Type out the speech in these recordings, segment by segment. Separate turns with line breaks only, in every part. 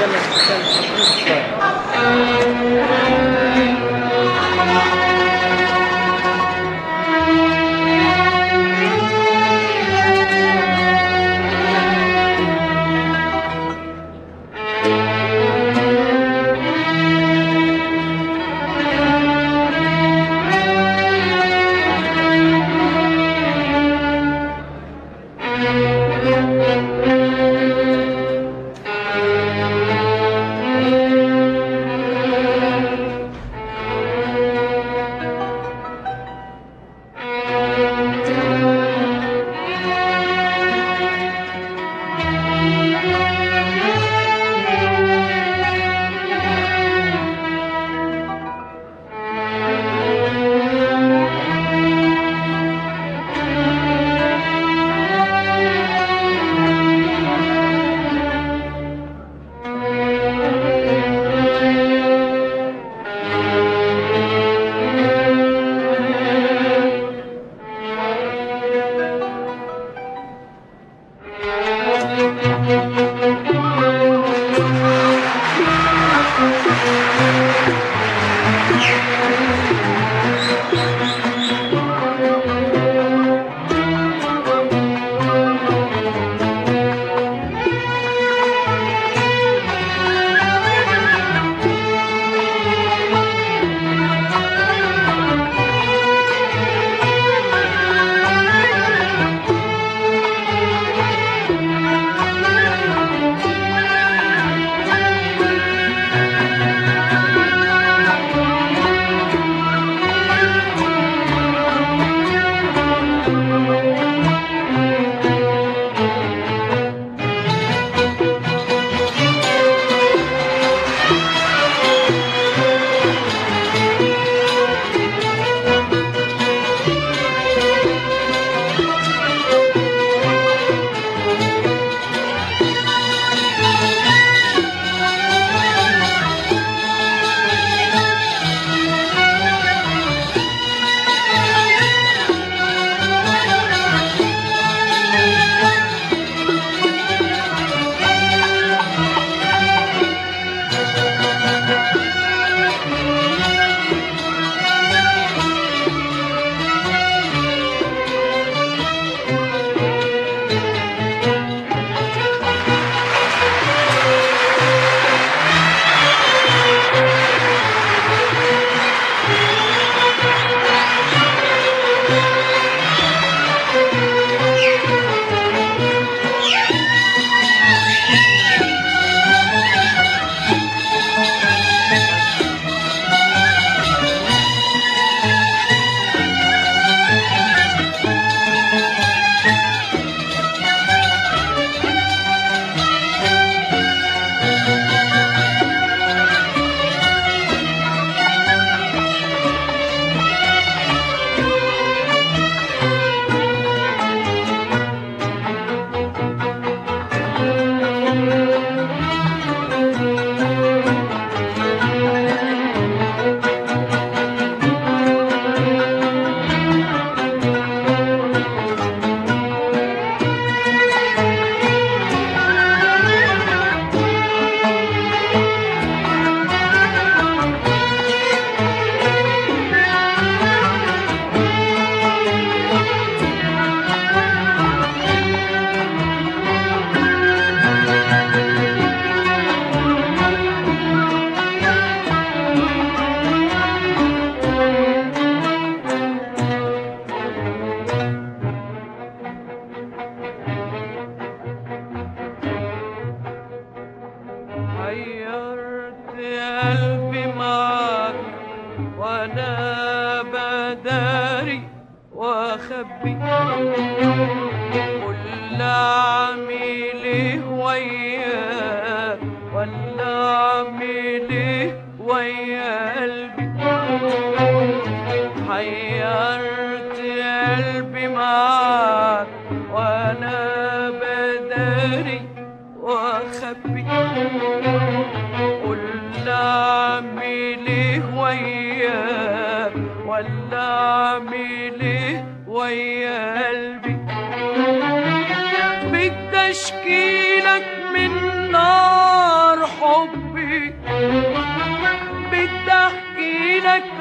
اشكيلك من نار حب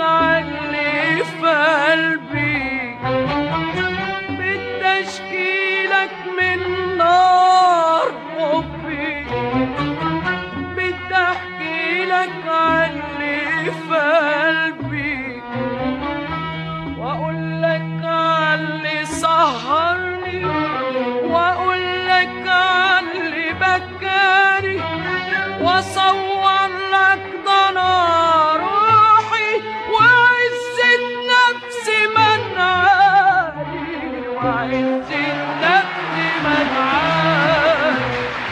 علي في قلبي بدي اشكيلك من نار حبي بدي احكي لك علي في قلبي واقول لك علي سهرني واقول لك علي بكاني واصور لك ضنا روحي وعزة نفسي منعاني وعزة نفسي منعاني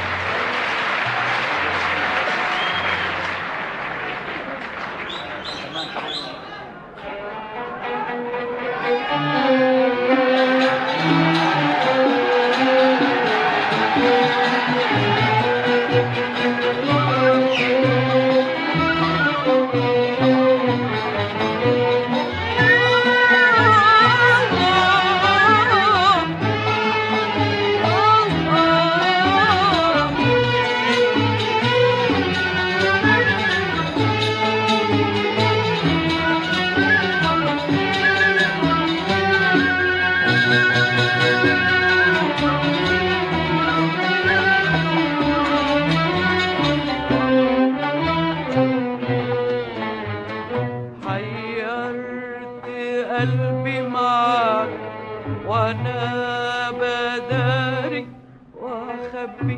حيرت قلبي معك وانا بداري واخبي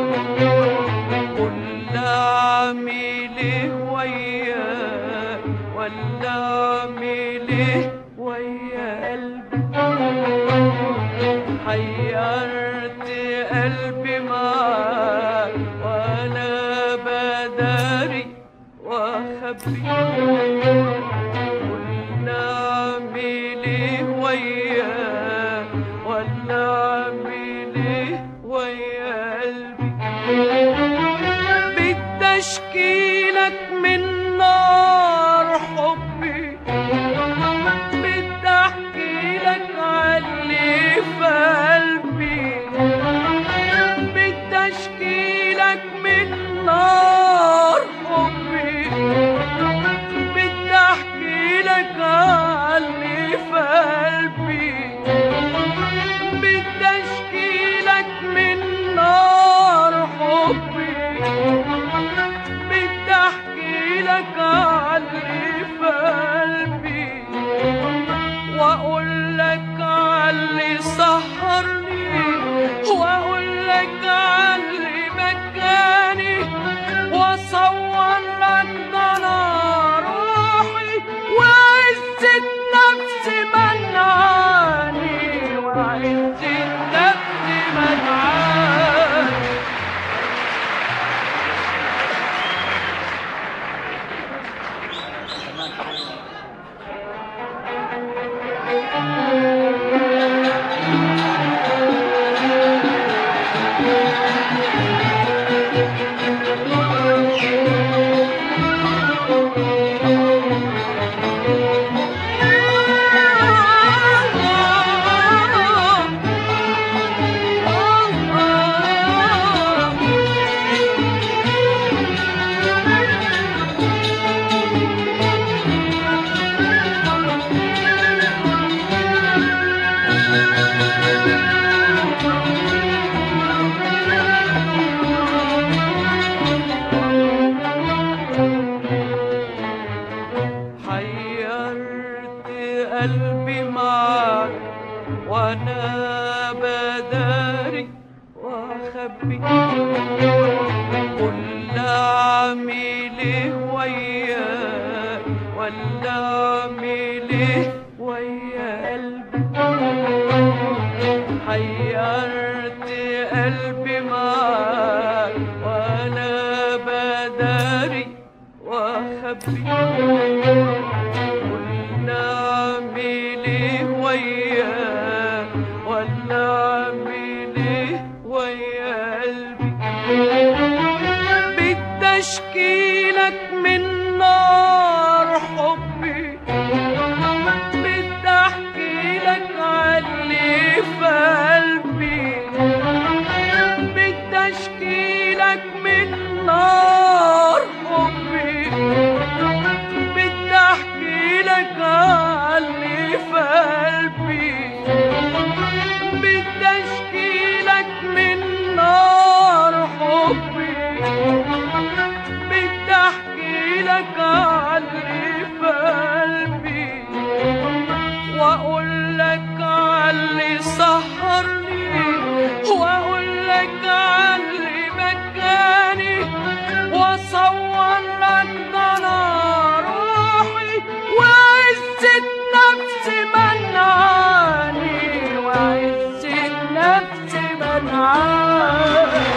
قل اعمل وياك ولا اعمل ويا قلبي حيرت قلبي معك وانا بداري واخبي قلنا اعمل ايه وياه ولا اعمل ايه ويا قلبي بدي اشكيلك من نار حبي بدي احكي لك علي في قلبي بدي اشكي لك من نار حبي بدي احكي لك علي في قلبي بدي اشكي لك من نار حبي بدي احكي لك علي في قلبي واقول لك علي سهرني واقول لك علي مكاني واصور لك ضنا روحي وعزة نفسي منعاني وعزة نفسي منعاني حيرت قلبي معك وانا بداري واخبي قل اعمل ايه وياك ولا اعمل ايه ويا قلبي حيرت قلبي معك وانا بداري واخبي قلنا اعمل ايه وياك ولا اعمل ايه ويا قلبي بدي اشكي لك من نار حبي بدي احكي لك علي في قلبي بدي اشكي لك من نار حبي بدي احكي واقول لك علي سهرني واقول لك علي مكاني واصور لك ضنا روحي وعزة نفسي منعاني وعزة نفسي منعاني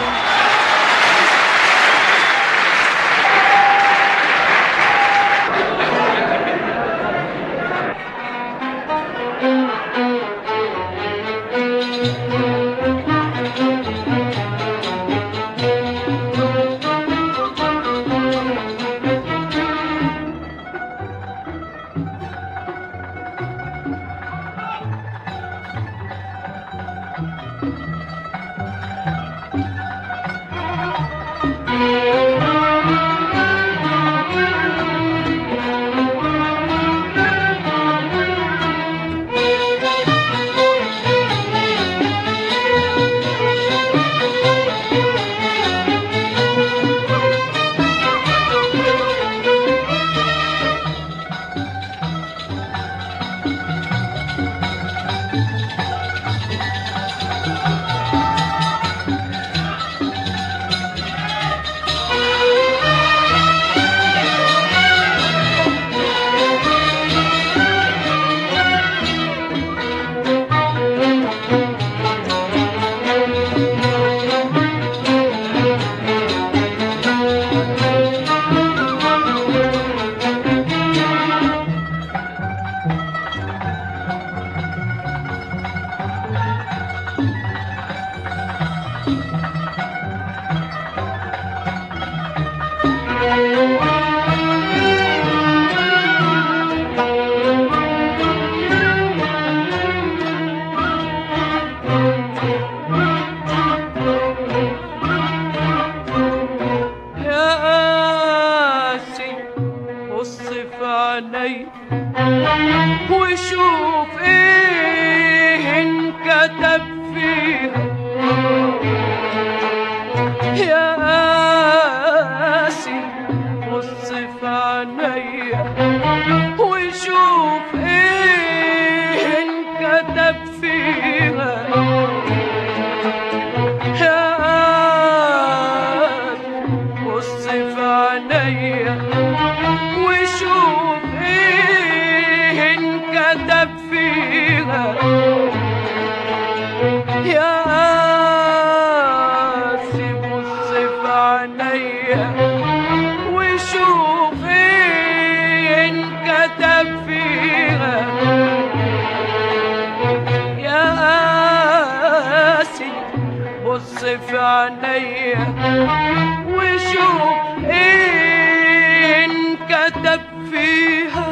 يا قاسي بص في عيني وشوف ايه انكتب فيها يا قاسي بص في عيني وشوف ايه انكتب فيها يا بص في عينيا وشوف ايه انكتب فيها يا قاسي بص في عينيا وشوف ايه انكتب فيها يا قاسي بص في عينيا وشوف ايه انكتب فيها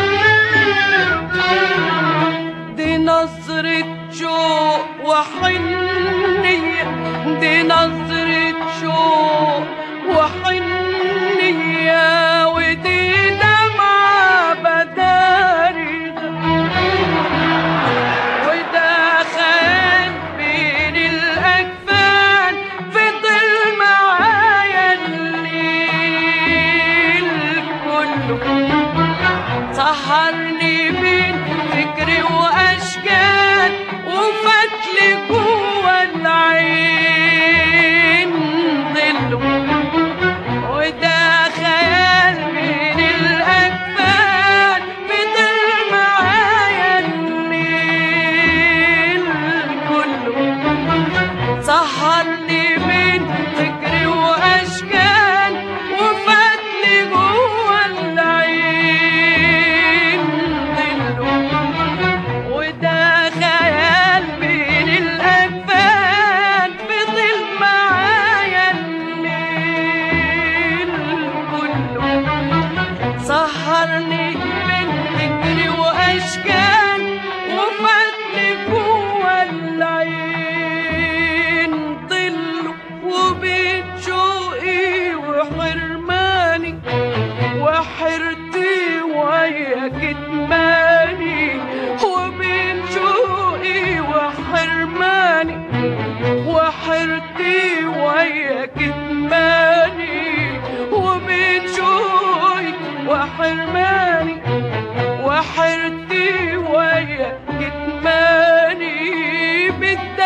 دي نظرة شوق وحنية دي نظرة شوق وحنية ودي دمعة بداري وده خان بين الأكفان فضل معايا الليل كله سهرني بين فكري وأشكال وفتلي جوا العين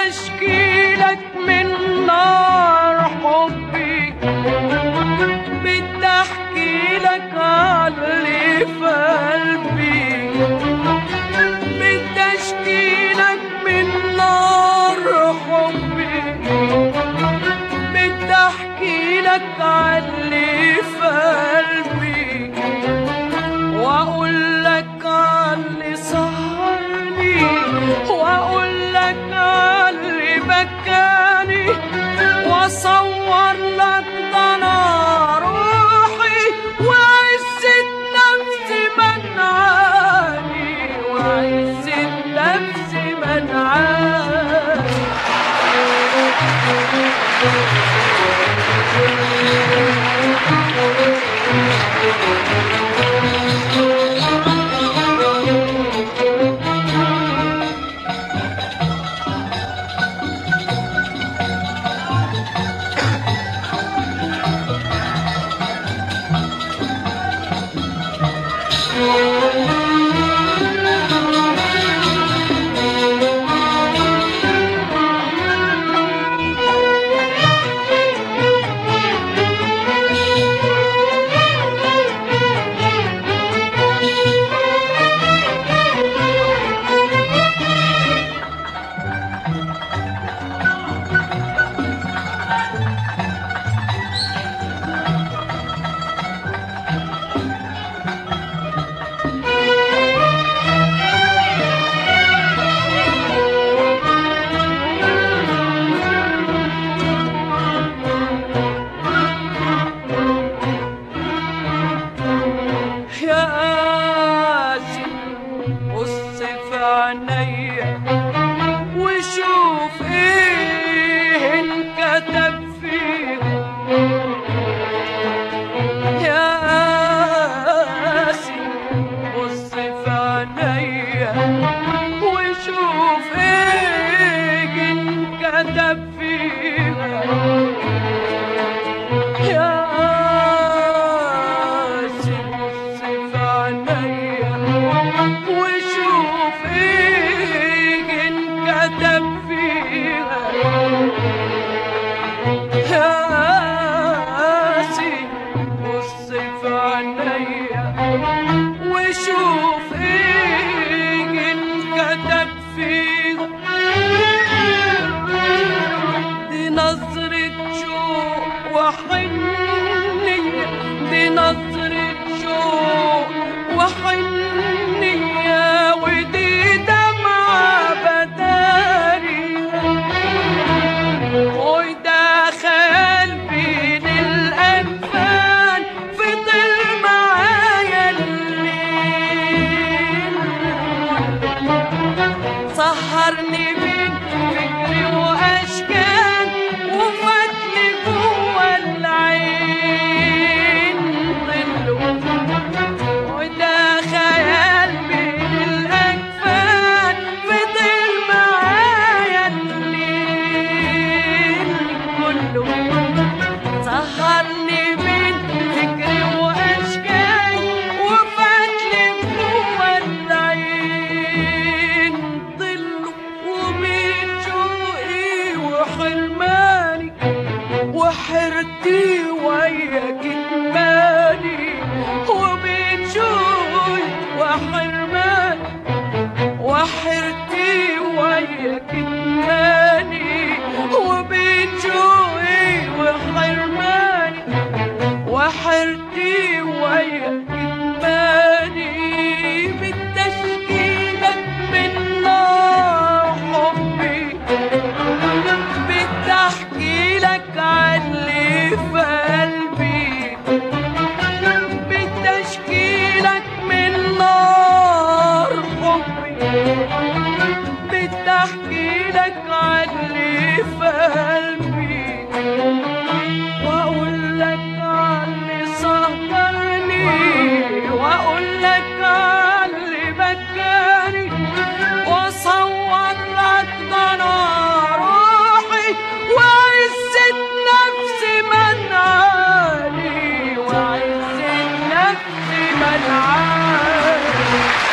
اشكيلك من نار حبي بدي احكي لك علي في قلبي بدي اشكي لك من نار حبي بدي احكي لك علي في قلبي واقول لك علي سهرني واقول لك علي بكاني واصور لك ضنا روحي وعزة نفسي منعاني وعزة نفسي منعاني يا قاسي بص في عينيا وشوف ايه انكتب فيها يا قاسي بص في عينيا وشوف ايه انكتب فيها يا قاسي بص في عينيا وشوف ايه انكتب فيها يا قاسي بص في عينيا وشوف ايه انكتب فيها دي نظرة شوق وحنية دي نظرة شوق وحنية ودي دمعة بدارية وده خيال بين الأنفال فضل معايا الليل سهرني بين فكري واشكال وفاتني جوا العين ظله وده خيال بين الاجفان فضل معايا الليل كله سهرني بين فكري واشكال وفاتلي جوا العين ظله وبين شوقي وحرماني وحرتي ويا كتماني وبين شوقي وحرماني وحرتي ويا كتماني وبين شوقي وحرماني وحرتي ويا كتماني بالتشكيلك من نار حبي بدي احكي لك عن اللي في قلبي بدي اشكي لك من نار حبي بدي احكي لك عن اللي في قلبي واقول لك عن اللي سهرني واقول لك عن اللي بكاني واصور لك ضنا روحي وعزة نفسي منعاني وعزة نفسي منعاني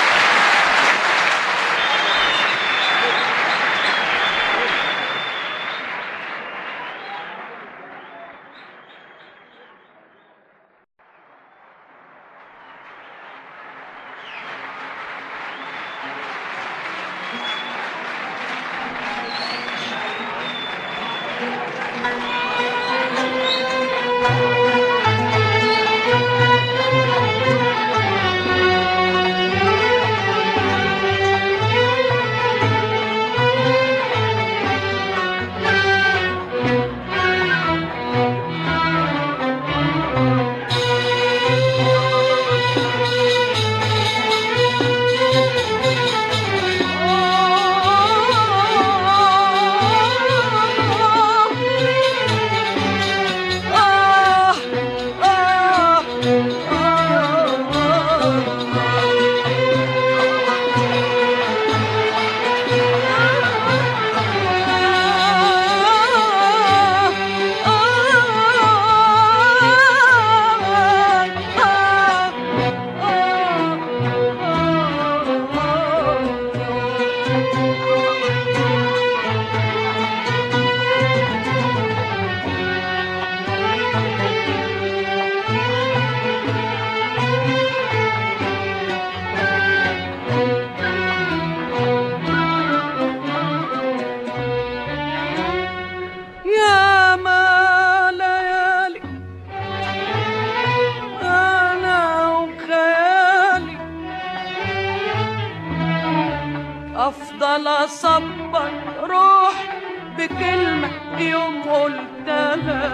افضل اصبر روح بكلمة يوم قلتها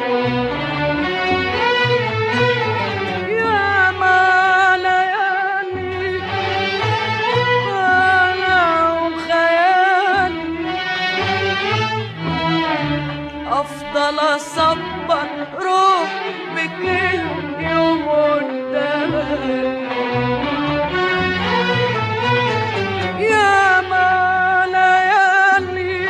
يا ما ليالي انا وخيالي افضل اصبر روح بكلمة يوم قلتها يا ما ليالي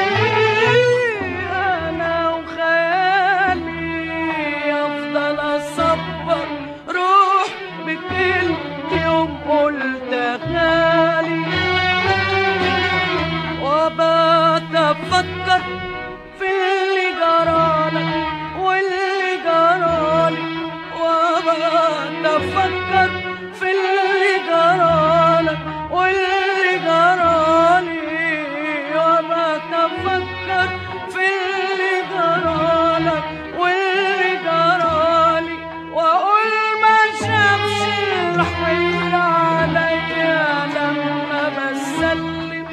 انا وخيالي افضل اصبر روح بكل يوم قلت غالي وبات افكر في اللي جرالك واللي جرالي وبات افكر في اللي جرالك واللي جرالي وبات افكر في اللي جرالك واللي جرالي واقول ما شافش الحيرة عليا لما بسلم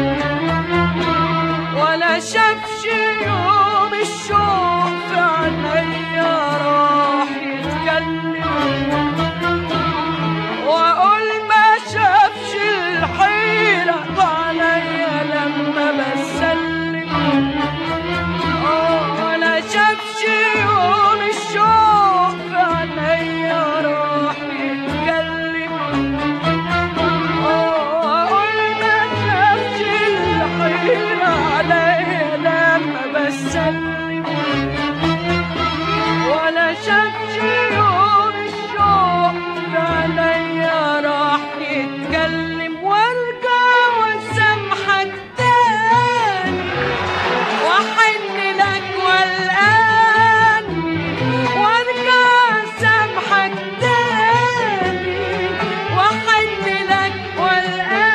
ولا شافش يوم الشوق في عينيا راح يتكلم واقول ما شافش الحيرة عليا لما بسلم آه، ولا شافش يوم الشوق في عينيا راح يتكلم أقول ما شافش الحيرة عليا لما بسلم ولا شافش يوم الشوق عليا راح يتكلم وارجع واسامحك تاني واحن لك والاني وارجع اسامحك تاني واحن لك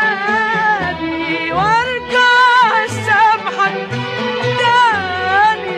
والاني وارجع اسامحك تاني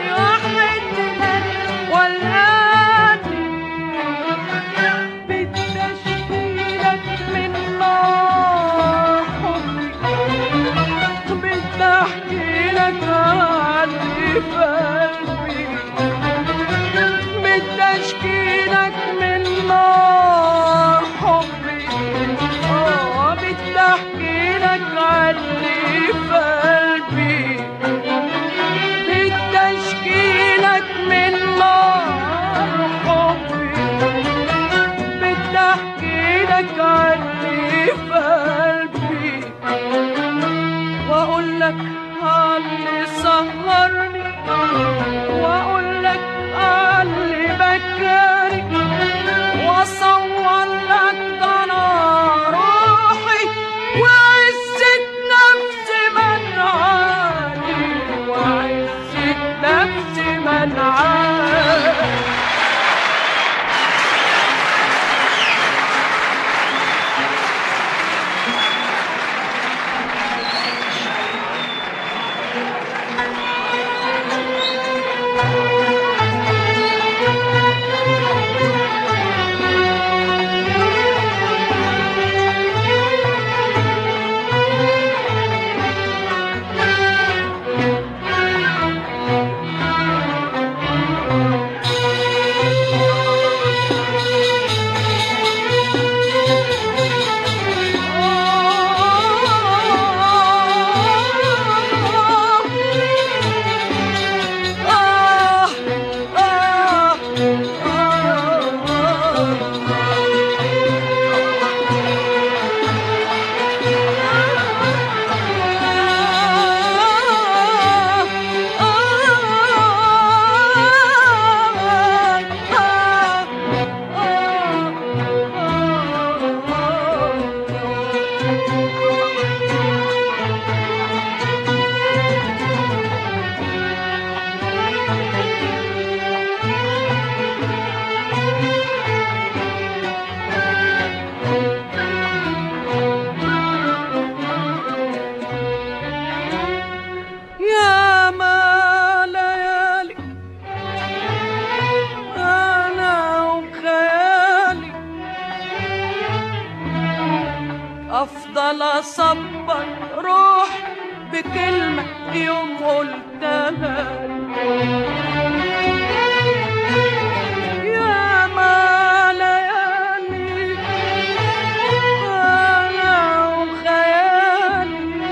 صبر روح بكلمة يوم قلتها يا ما ليالي أنا وخيالي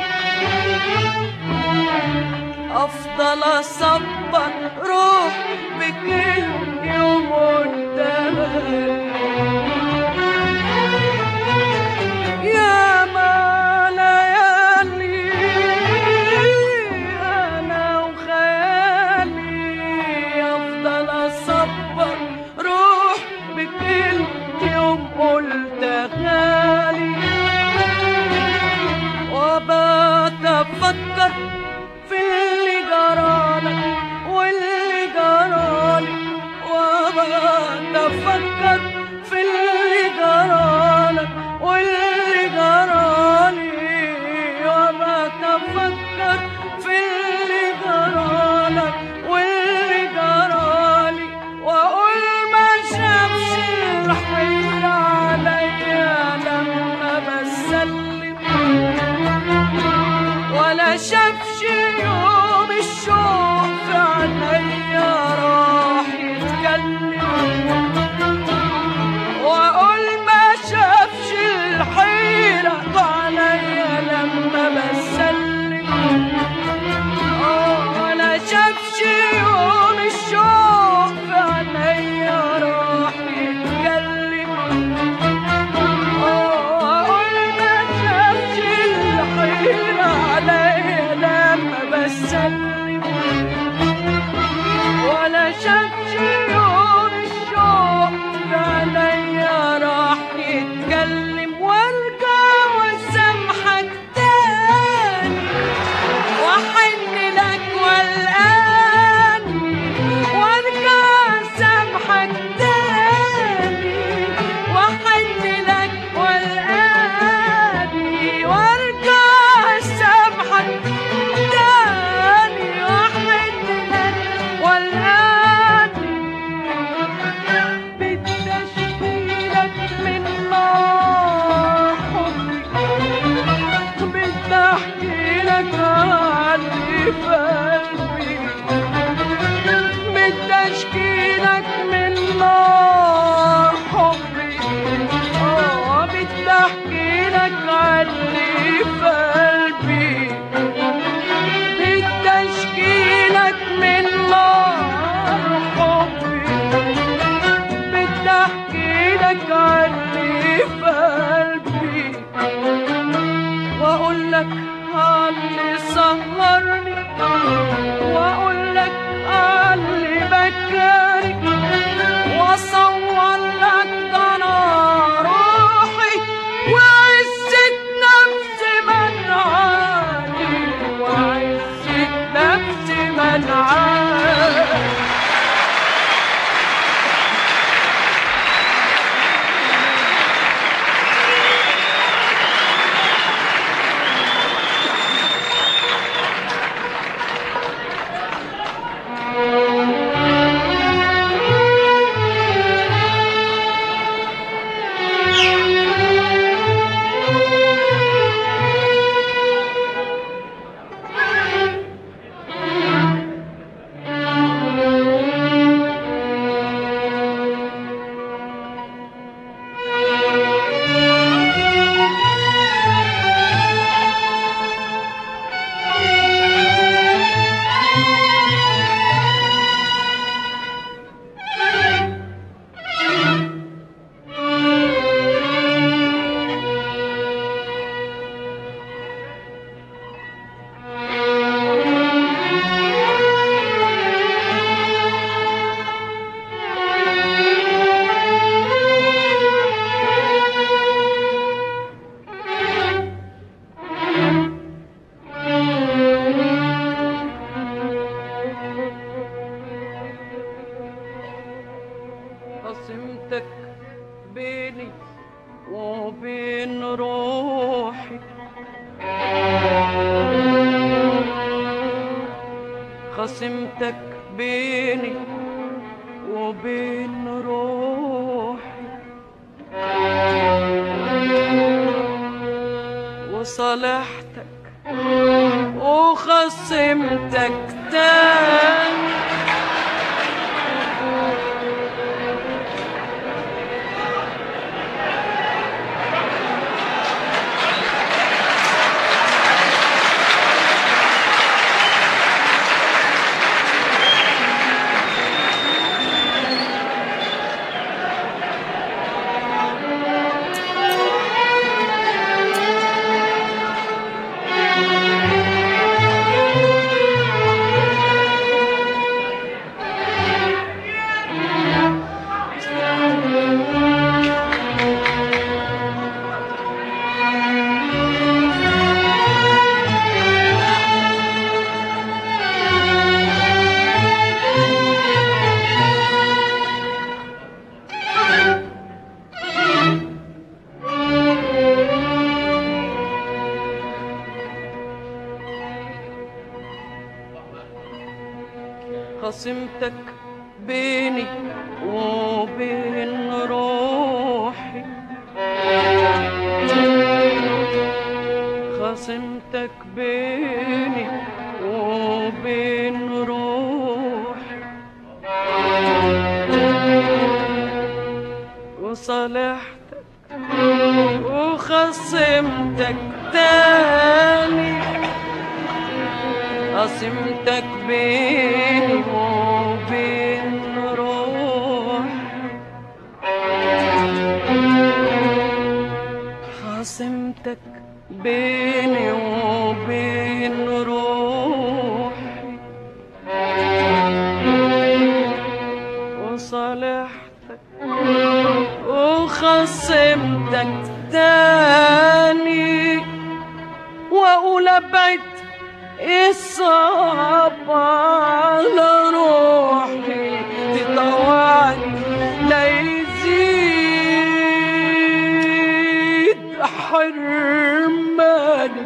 أفضل أصبر روح بكل يوم قدامك يا ما ليالي أنا وخيالي أفضل أصبر روح بكل يوم قلت غالي وبات أفكر في اللي جرالك واللي جرالي وبات أفكر في اللي جرالك واللي جرالي وبات أفكر في اللي جرالك واللي جرالي وأقول ما شافش الحيل عليا لما بسلم ولا شافش يوم الشوق في عينيا راح يتكلم واقول ما شافش الحيرة عليا لما بسلم آه، ولا شافش يوم الشوق في عينيا راح يتكلم أقول ما شافش الحيرة عليا لما بسلم ولا شافش يوم الشوق عليا راح يتكلم وارجع واسامحك تاني واحن لك والاني وارجع اسامحك تاني واحن لك والاني وارجع اسامحك تاني واحن لك والاني بتشكيلك من نار حبي بدي احكي لك عني في قلبي بدي اشكي لك من نار حبي اه بدي احكي لك عني في قلبي بدي اشكي لك من نار حبي بدي احكي لك عني في قلبي واقول لك اللي سهرني واقول لك اللي بكاني واصور لك ده انا روحي وعزة نفسي منعاني وعزة نفسي منعاني قسمتك بيني وبين روحي خصمتك بيني وبين روحي وصالحتك وخصمتك تاني خصمتك بيني وبين روحي خصمتك بيني وبين روحي وصالحتك وخصمتك تاني قسمتك بيني وبين روحي خصمتك بيني وبين روحي وصالحتك وخصمتك تاني واقول ابعد الصعب على روحي تطوعني لا يزيد حرماني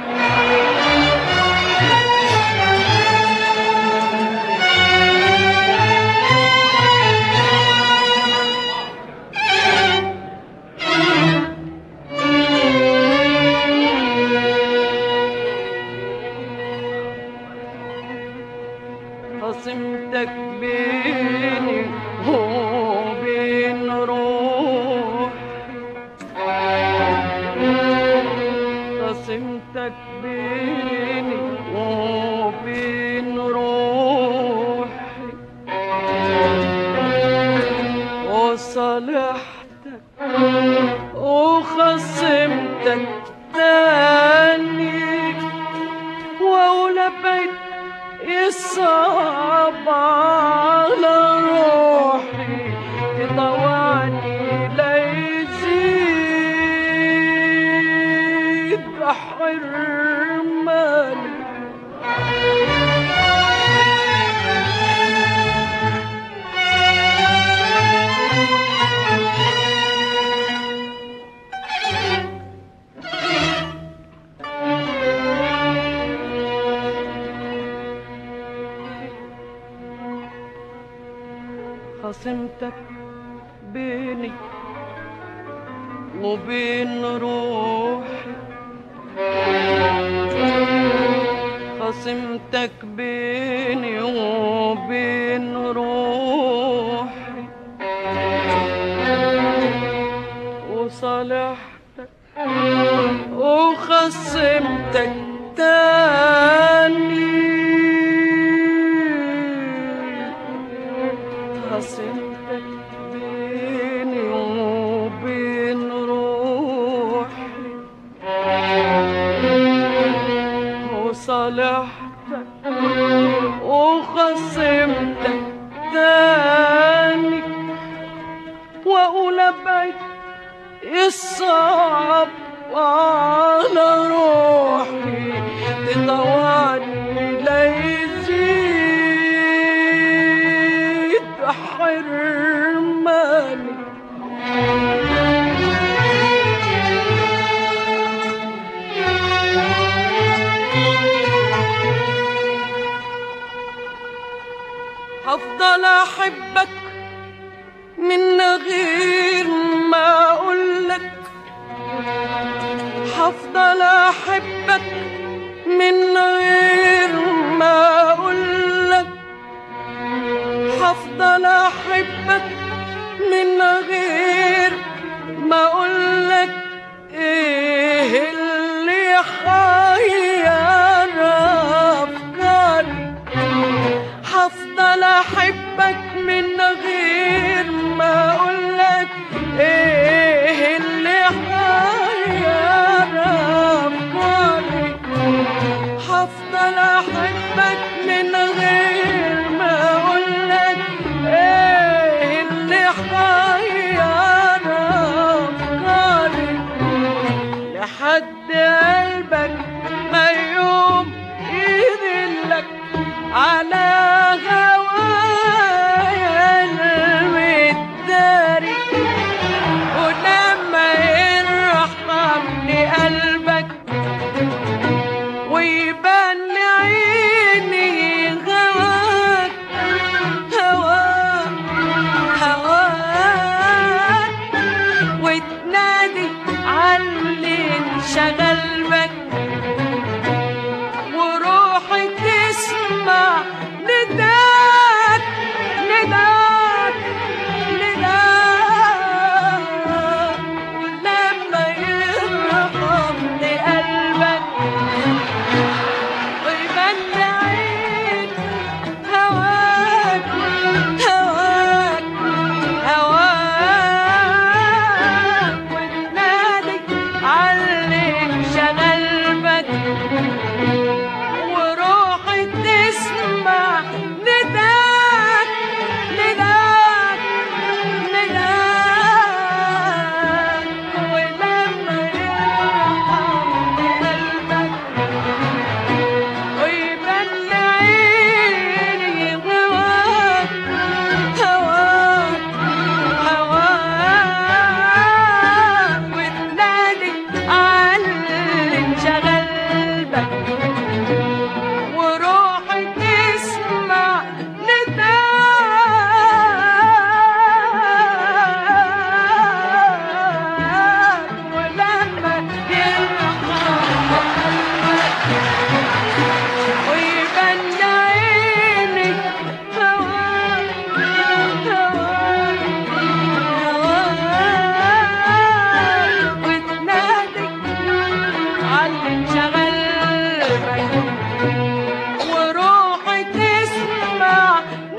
خصمتك بيني وبين روحي خصمتك بيني وبين روحي وصالحتك وخصمتك تاني واقول ابعد الصعب على روحي تطوعني لا يزيد حرماني خصمتك بيني وبين روحي خصمتك بيني وبين روحي وصالحتك وخصمتك تاني خصمتك بيني وبين روحي وصالحتك وخصمتك تاني واقول ابعد الصعب على روحي تطوعني لا يزيد حرماني هفضل احبك من غير ما اقولك هفضل احبك من غير ما اقولك هفضل احبك من غير ما اقولك ايه اللي حير افكاري هفضل احبك من غير ما اقولك ايه اللي حير افكاري هفضل احبك من غير ما اقولك ايه اللي حير افكاري لحد قلبك ما يوم يذلك على هوايا المداري ولما يرحمني قلبك ويبان عيني هواك هواك هواك وتنادي علي انشغل بك وروحي تسمع نداك نداك نداك ولما يرحمني قلبك ويبان عين هواك هواك هواك وتنادي علي انشغل بك وروحي تسمع نداك نداك نداك ولما يرحمني قلبك ويبان عيني هواك هواك هواك وتنادي علي انشغل بك وروحي تسمع نداك ولما يرحم ويبان عيني هواك هواك هواك وتنادي علي انشغل بك وروحي تسمع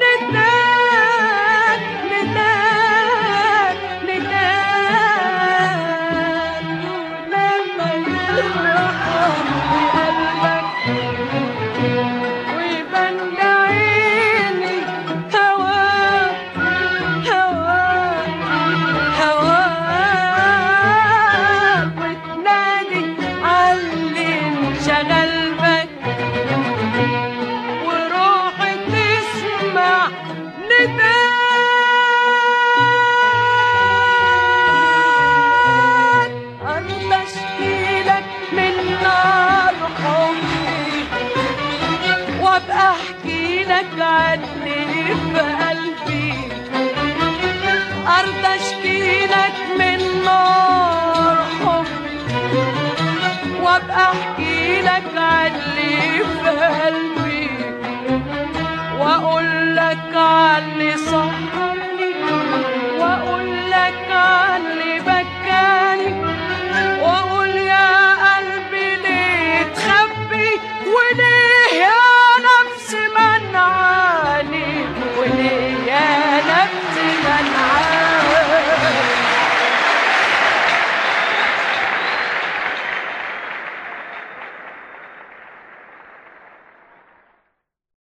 نداك نداك نداك لما يرحم قلبك ويبان عيني هواك هواك هواك وتنادي علي انشغل بك وروحي تسمع نداك أرضى أشكيلك من نار حبي وابقى احكي لك عني في قلبي ارضى اشكي لك من نار حبي وابقى احكي لك عن